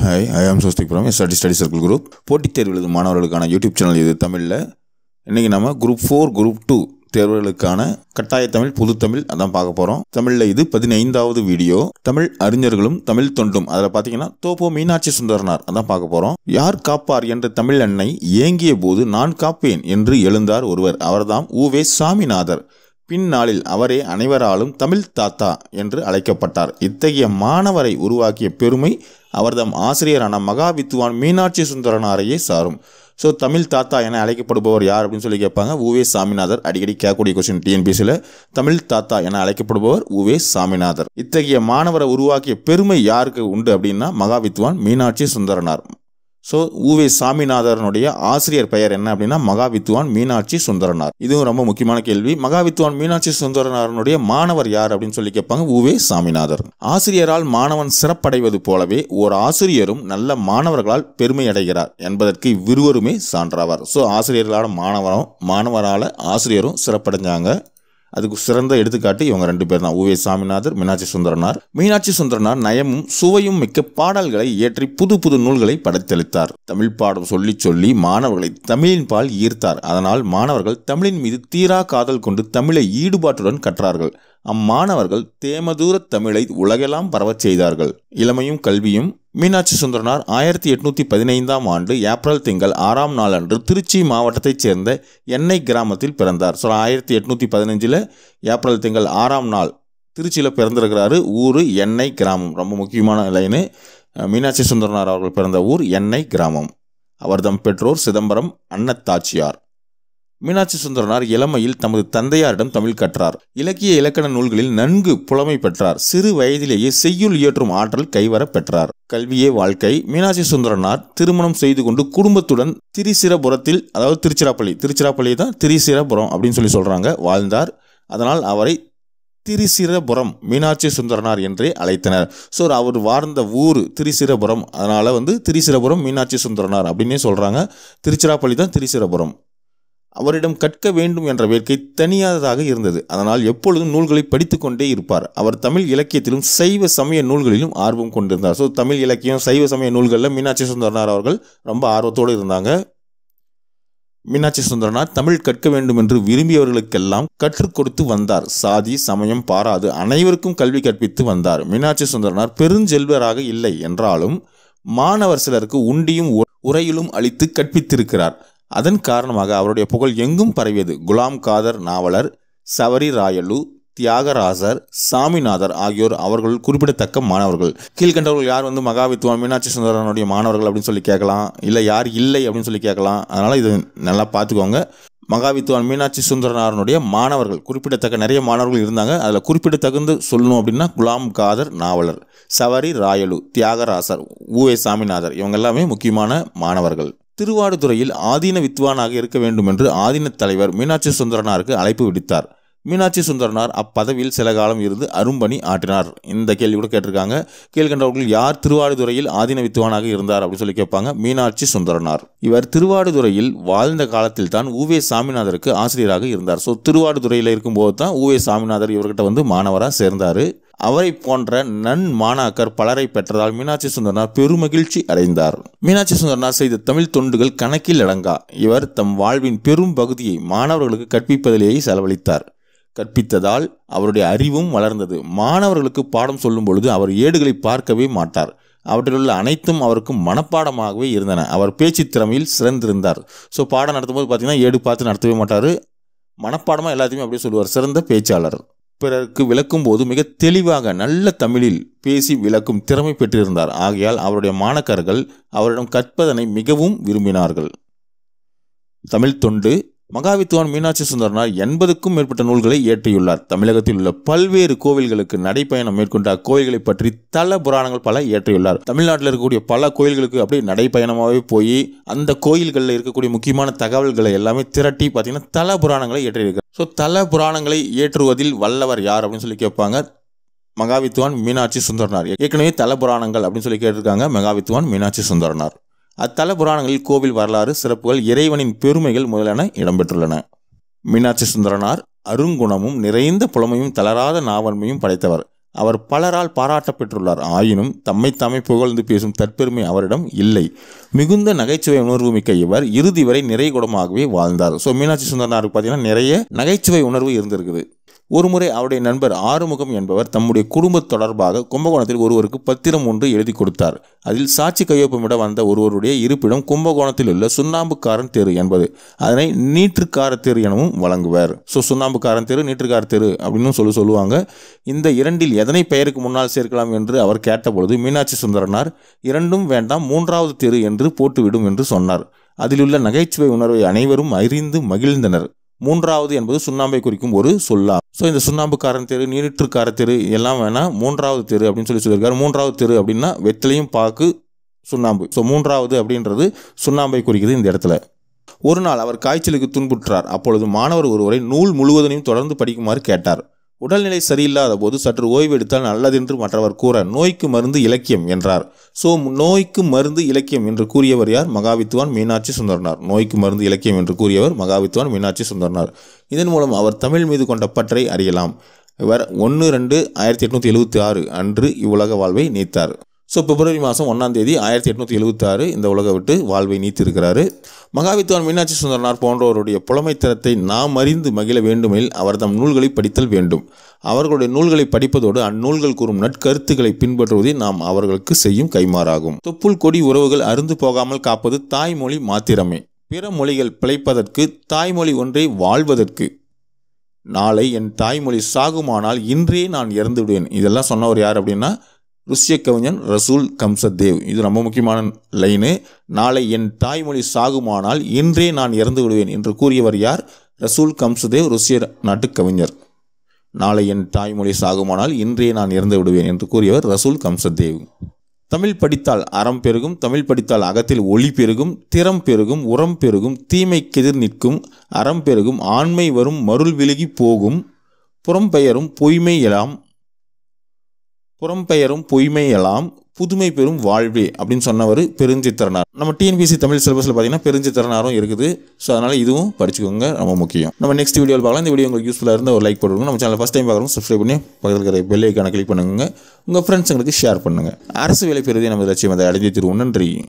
hi I am சோஸ்திக் புரம் study study circle group போட்டித் தேர்வு எழுதும் மாணவர்களுக்கான யூடியூப் சேனல் இது தமிழில் இன்றைக்கி நம்ம குரூப் ஃபோர் குரூப் டூ தேர்வுகளுக்கான கட்டாய தமிழ் புது தமிழ் அதான் பார்க்க போகிறோம் தமிழில் இது பதினைந்தாவது வீடியோ தமிழ் அறிஞர்களும் தமிழ் தொண்டும் அதில் பார்த்தீங்கன்னா தோப்போ மீனாட்சி சுந்தரனார் அதான் பார்க்க போகிறோம் யார் காப்பார் என்ற தமிழ் அன்னை ஏங்கிய போது நான் காப்பேன் என்று எழுந்தார் ஒருவர் அவர்தாம் உவே சாமிநாதர் பின்னாளில் அவரே அனைவராலும் தமிழ் தாத்தா என்று அழைக்கப்பட்டார் இத்தகைய மாணவரை உருவாக்கிய பெருமை அவர்தம் ஆசிரியரான மகாவித்துவான் மீனாட்சி சுந்தரனாரையே சாரும் ஸோ தமிழ் தாத்தா என அழைக்கப்படுபவர் யார் அப்படின்னு சொல்லி கேட்பாங்க உவே சாமிநாதர் அடிக்கடி கேட்கக்கூடிய கொஸ்டின் டிஎன்பிசியில் தமிழ் தாத்தா என அழைக்கப்படுபவர் உவே சாமிநாதர் இத்தகைய மாணவரை உருவாக்கிய பெருமை யாருக்கு உண்டு அப்படின்னா மகாவித்வான் மீனாட்சி சுந்தரனார் ஸோ உவே சாமிநாதரனுடைய ஆசிரியர் பெயர் என்ன அப்படின்னா மகாவித்வான் மீனாட்சி சுந்தரனார் இதுவும் ரொம்ப முக்கியமான கேள்வி மகாவித்வான் மீனாட்சி சுந்தரனாரனுடைய மாணவர் யார் அப்படின்னு சொல்லி கேட்பாங்க உவே சாமிநாதர் ஆசிரியரால் மாணவன் சிறப்படைவது போலவே ஓர் ஆசிரியரும் நல்ல மாணவர்களால் பெருமை அடைகிறார் என்பதற்கு இவ்விருவருமே சான்றாவார் ஸோ ஆசிரியர்களால் மாணவரும் மாணவரால் ஆசிரியரும் சிறப்படைஞ்சாங்க அதுக்கு சிறந்த எடுத்துக்காட்டு இவங்க ரெண்டு பேர் தான் உவே சாமிநாதர் மீனாட்சி சுந்தரனார் மீனாட்சி சுந்தரனார் நயமும் சுவையும் மிக்க பாடல்களை இயற்றி புது புது நூல்களை படைத்தளித்தார் தமிழ் பாடம் சொல்லி சொல்லி மாணவர்களை தமிழின் பால் ஈர்த்தார் அதனால் மாணவர்கள் தமிழின் மீது தீரா காதல் கொண்டு தமிழை ஈடுபாட்டுடன் கற்றார்கள் அம்மாணவர்கள் தேமதூர தமிழை உலகெல்லாம் பரவச் செய்தார்கள் இளமையும் கல்வியும் மீனாட்சி சுந்தரனார் ஆயிரத்தி எட்நூத்தி பதினைந்தாம் ஆண்டு ஏப்ரல் திங்கள் ஆறாம் நாள் அன்று திருச்சி மாவட்டத்தைச் சேர்ந்த எண்ணெய் கிராமத்தில் பிறந்தார் ஸோ ஆயிரத்தி எட்நூத்தி பதினஞ்சில் ஏப்ரல் திங்கள் ஆறாம் நாள் திருச்சியில் பிறந்திருக்கிறாரு ஊர் எண்ணெய் கிராமம் ரொம்ப முக்கியமான லைனு மீனாட்சி சுந்தரனார் அவர்கள் பிறந்த ஊர் எண்ணெய் கிராமம் அவர்தம் பெற்றோர் சிதம்பரம் அன்னத்தாச்சியார் மீனாட்சி சுந்தரனார் இளமையில் தமது தந்தையாரிடம் தமிழ் கற்றார் இலக்கிய இலக்கண நூல்களில் நன்கு புலமை பெற்றார் சிறு வயதிலேயே செய்யுள் இயற்றும் ஆற்றல் கைவர பெற்றார் கல்வியே வாழ்க்கை மீனாட்சி சுந்தரனார் திருமணம் செய்து கொண்டு குடும்பத்துடன் திரிசிரபுரத்தில் அதாவது திருச்சிராப்பள்ளி திருச்சிராப்பள்ளி தான் திரிசிரபுரம் அப்படின்னு சொல்லி சொல்றாங்க வாழ்ந்தார் அதனால் அவரை திரிசிரபுரம் மீனாட்சி சுந்தரனார் என்றே அழைத்தனர் ஸோ அவர் வாழ்ந்த ஊர் திரிசிரபுரம் அதனால் வந்து திரிசிரபுரம் மீனாட்சி சுந்தரனார் அப்படின்னே சொல்கிறாங்க திருச்சிராப்பள்ளி தான் திரிசிரபுரம் அவரிடம் கற்க வேண்டும் என்ற வேட்கை தனியாததாக இருந்தது அதனால் எப்பொழுதும் நூல்களை படித்து கொண்டே இருப்பார் அவர் தமிழ் இலக்கியத்திலும் சைவ சமய நூல்களிலும் ஆர்வம் கொண்டிருந்தார் ஸோ தமிழ் இலக்கியம் சைவ சமய நூல்களில் மீனாட்சி சுந்தரனார் அவர்கள் ரொம்ப ஆர்வத்தோடு இருந்தாங்க மீனாட்சி சுந்தரனார் தமிழ் கற்க வேண்டும் என்று விரும்பியவர்களுக்கெல்லாம் கற்றுக் கொடுத்து வந்தார் சாதி சமயம் பாராது அனைவருக்கும் கல்வி கற்பித்து வந்தார் மீனாட்சி சுந்தரனார் பெருஞ்செல்வராக இல்லை என்றாலும் மாணவர் சிலருக்கு உண்டியும் உரையிலும் அளித்து கற்பித்திருக்கிறார் அதன் காரணமாக அவருடைய புகழ் எங்கும் பரவியது குலாம் காதர் நாவலர் சவரி ராயலு தியாகராசர் சாமிநாதர் ஆகியோர் அவர்கள் குறிப்பிடத்தக்க மாணவர்கள் கீழ்கண்டவர்கள் யார் வந்து மகாவித்வான் மீனாட்சி சுந்தரனுடைய மாணவர்கள் அப்படின்னு சொல்லி கேட்கலாம் இல்லை யார் இல்லை அப்படின்னு சொல்லி கேட்கலாம் அதனால் இது நல்லா பார்த்துக்கோங்க மகாவித்வான் மீனாட்சி சுந்தரனாரனுடைய மாணவர்கள் குறிப்பிடத்தக்க நிறைய மாணவர்கள் இருந்தாங்க அதில் குறிப்பிடத்தகுந்து சொல்லணும் அப்படின்னா குலாம் காதர் நாவலர் சவரி ராயலு தியாகராசர் உவே சாமிநாதர் இவங்க எல்லாமே முக்கியமான மாணவர்கள் திருவாடுதுறையில் ஆதீன வித்வானாக இருக்க வேண்டும் என்று ஆதீன தலைவர் மீனாட்சி சுந்தரனாருக்கு அழைப்பு விடுத்தார் மீனாட்சி சுந்தரனார் அப்பதவியில் சில காலம் இருந்து அரும்பணி ஆற்றினார் இந்த கேள்வி கூட கேட்டிருக்காங்க கீழ்கண்டவர்கள் யார் திருவாடுதுறையில் ஆதீன வித்வானாக இருந்தார் அப்படின்னு சொல்லி கேட்பாங்க மீனாட்சி சுந்தரனார் இவர் திருவாடுதுறையில் வாழ்ந்த காலத்தில் தான் உவே சாமிநாதருக்கு ஆசிரியராக இருந்தார் ஸோ திருவாடுதுறையில் இருக்கும்போது தான் உவே சாமிநாதர் இவர்கிட்ட வந்து மாணவராக சேர்ந்தார் அவரை போன்ற நன் மாணாக்கர் பலரை பெற்றதால் மீனாட்சி சுந்தரனார் பெருமகிழ்ச்சி அடைந்தார் மீனாட்சி சுந்தரனார் செய்த தமிழ் தொண்டுகள் கணக்கில் அடங்கா இவர் தம் வாழ்வின் பெரும் பகுதியை மாணவர்களுக்கு கற்பிப்பதிலேயே செலவழித்தார் கற்பித்ததால் அவருடைய அறிவும் வளர்ந்தது மாணவர்களுக்கு பாடம் சொல்லும் பொழுது அவர் ஏடுகளை பார்க்கவே மாட்டார் அவற்றிலுள்ள அனைத்தும் அவருக்கு மனப்பாடமாகவே இருந்தன அவர் பேச்சு திறமையில் சிறந்திருந்தார் ஸோ பாடம் நடத்தும்போது பார்த்தீங்கன்னா ஏடு பார்த்து நடத்தவே மாட்டார் மனப்பாடமாக எல்லாத்தையுமே அப்படியே சொல்லுவார் சிறந்த பேச்சாளர் பிறருக்கு விளக்கும் போது மிக தெளிவாக நல்ல தமிழில் பேசி விளக்கும் திறமை பெற்றிருந்தார் ஆகையால் அவருடைய மாணக்கர்கள் அவரிடம் கற்பதனை மிகவும் விரும்பினார்கள் தமிழ் தொண்டு மகாவித்வான் மீனாட்சி சுந்தரனார் எண்பதுக்கும் மேற்பட்ட நூல்களை இயற்றியுள்ளார் தமிழகத்தில் உள்ள பல்வேறு கோவில்களுக்கு நடைப்பயணம் மேற்கொண்ட அக்கோயில்களை பற்றி தல புராணங்கள் பல இயற்றியுள்ளார் தமிழ்நாட்டில் இருக்கக்கூடிய பல கோயில்களுக்கு அப்படியே நடைப்பயணமாகவே போய் அந்த கோயில்களில் இருக்கக்கூடிய முக்கியமான தகவல்களை எல்லாமே திரட்டி பார்த்தீங்கன்னா தல புராணங்களை இயற்றியிருக்கிறார் ஸோ தல புராணங்களை இயற்றுவதில் வல்லவர் யார் அப்படின்னு சொல்லி கேட்பாங்க மகாவித்வான் மீனாட்சி சுந்தரனார் ஏற்கனவே தல புராணங்கள் அப்படின்னு சொல்லி கேட்டிருக்காங்க மகாவித்வான் மீனாட்சி சுந்தரனார் அத்தல புராணங்களில் கோவில் வரலாறு சிறப்புகள் இறைவனின் பெருமைகள் முதலான இடம்பெற்றுள்ளன மீனாட்சி சுந்தரனார் அருங்குணமும் நிறைந்த புலமையும் தளராத நாவன்மையும் படைத்தவர் அவர் பலரால் பாராட்ட பெற்றுள்ளார் ஆயினும் தம்மைத்தாமே புகழ்ந்து பேசும் தற்பெருமை அவரிடம் இல்லை மிகுந்த நகைச்சுவை உணர்வு மிக்க இவர் இறுதி வரை நிறைகுடமாகவே வாழ்ந்தார் ஸோ மீனாட்சி சுந்தரனாருக்கு பார்த்தீங்கன்னா நிறைய நகைச்சுவை உணர்வு இருந்திருக்குது ஒருமுறை அவருடைய நண்பர் ஆறுமுகம் என்பவர் தம்முடைய குடும்ப தொடர்பாக கும்பகோணத்தில் ஒருவருக்கு பத்திரம் ஒன்று எழுதி கொடுத்தார் அதில் சாட்சி கையொப்பமிட வந்த ஒருவருடைய இருப்பிடம் கும்பகோணத்தில் உள்ள சுண்ணாம்புக்காரன் தெரு என்பது அதனை நீற்றுக்கார தெரு எனவும் வழங்குவர் ஸோ சுண்ணாம்புக்காரன் தெரு நீற்றுக்கார தெரு அப்படின்னு சொல்லி சொல்லுவாங்க இந்த இரண்டில் எதனை பெயருக்கு முன்னால் சேர்க்கலாம் என்று அவர் கேட்டபொழுது மீனாட்சி சுந்தரனார் இரண்டும் வேண்டாம் மூன்றாவது தெரு என்று போட்டுவிடும் என்று சொன்னார் அதிலுள்ள நகைச்சுவை உணர்வை அனைவரும் அறிந்து மகிழ்ந்தனர் மூன்றாவது என்பது சுண்ணாம்பை குறிக்கும் ஒரு சொல்லா ஸோ இந்த சுண்ணாம்புக்காரன் தெரு நீரிற்றுக்கார தெரு எல்லாம் வேணால் மூன்றாவது தெரு அப்படின்னு சொல்லி சொல்லியிருக்காரு மூன்றாவது தெரு அப்படின்னா வெற்றிலையும் பாக்கு சுண்ணாம்பு ஸோ மூன்றாவது அப்படின்றது சுண்ணாம்பை குறிக்குது இந்த இடத்துல ஒரு நாள் அவர் காய்ச்சலுக்கு துன்புற்றார் அப்பொழுது மாணவர் ஒருவரை நூல் முழுவதையும் தொடர்ந்து படிக்குமாறு கேட்டார் உடல்நிலை சரியில்லாத போது சற்று ஓய்வு எடுத்தால் நல்லதென்று மற்றவர் கூற நோய்க்கு மருந்து இலக்கியம் என்றார் ஸோ நோய்க்கு மருந்து இலக்கியம் என்று கூறியவர் யார் மகாவித்துவான் மீனாட்சி சுந்தரனார் நோய்க்கு மருந்து இலக்கியம் என்று கூறியவர் மகாவித்துவான் மீனாட்சி சுந்தரனார் இதன் மூலம் அவர் தமிழ் மீது கொண்ட பற்றை அறியலாம் இவர் ஒன்று ரெண்டு ஆயிரத்தி எட்நூற்றி எழுபத்தி ஆறு அன்று இவ்வுலக வாழ்வை நீத்தார் ஸோ பிப்ரவரி மாதம் ஒன்றாம் தேதி ஆயிரத்தி எட்நூற்றி எழுபத்தாறு இந்த உலக விட்டு வாழ்வை நீத்திருக்கிறாரு மகாவித்வான் மீனாட்சி சுந்தரனார் போன்றவருடைய புலமைத்தனத்தை நாம் அறிந்து மகிழ வேண்டுமெனில் அவர் தம் நூல்களை படித்தல் வேண்டும் அவர்களுடைய நூல்களை படிப்பதோடு அந்நூல்கள் கூறும் நற்கருத்துக்களை பின்பற்றுவதே நாம் அவர்களுக்கு செய்யும் கைமாறாகும் தொப்புள் கொடி உறவுகள் அருந்து போகாமல் காப்பது தாய்மொழி மாத்திரமே பிற மொழிகள் பிழைப்பதற்கு தாய்மொழி ஒன்றே வாழ்வதற்கு நாளை என் தாய்மொழி சாகுமானால் இன்றே நான் இறந்து விடுவேன் இதெல்லாம் சொன்னவர் யார் அப்படின்னா ருஷ்ய கவிஞன் ரசூல் கம்சதேவ் இது ரொம்ப முக்கியமான லைனு நாளை என் தாய்மொழி சாகுமானால் இன்றே நான் இறந்து விடுவேன் என்று கூறியவர் யார் ரசூல் கம்சதேவ் ருஷ்ய நாட்டு கவிஞர் நாளை என் தாய்மொழி சாகுமானால் இன்றே நான் இறந்து விடுவேன் என்று கூறியவர் ரசூல் கம்சதேவ் தமிழ் படித்தால் அறம் பெருகும் தமிழ் படித்தால் அகத்தில் ஒளி பெருகும் திறம் பெருகும் உரம் பெருகும் தீமைக்கெதிர் நிற்கும் அறம் பெருகும் ஆண்மை வரும் மருள் விலகி போகும் புறம்பெயரும் பொய்மை எல்லாம் புறம்பெயரும் பொய்மை எல்லாம் புதுமை பெறும் வாழ்வே அப்படின்னு சொன்னவர் பெருஞ்சித்திரனார் நம்ம டிஎன்பிசி தமிழ் சிலபஸில் பார்த்தீங்கன்னா பெருஞ்சித்திரனாரும் இருக்குது ஸோ அதனால் இதுவும் படிச்சுக்கோங்க ரொம்ப முக்கியம் நம்ம நெக்ஸ்ட் வீடியோவில் பார்க்கலாம் இந்த வீடியோ உங்களுக்கு யூஸ்ஃபுல்லாக இருந்தால் ஒரு லைக் போட்டுருங்க நம்ம சேனல் ஃபஸ்ட் டைம் பார்க்குறோம் சப்ஸ்கிரைப் பண்ணி பக்கத்தில் இருக்கிற பெல் ஐக்கான கிளிக் பண்ணுங்க உங்கள் ஃப்ரெண்ட்ஸுங்களுக்கு ஷேர் பண்ணுங்கள் அரசு வேலை பெறுவதே நமது லட்சியம் அதை அடைஞ்சு தருவோம் நன்றி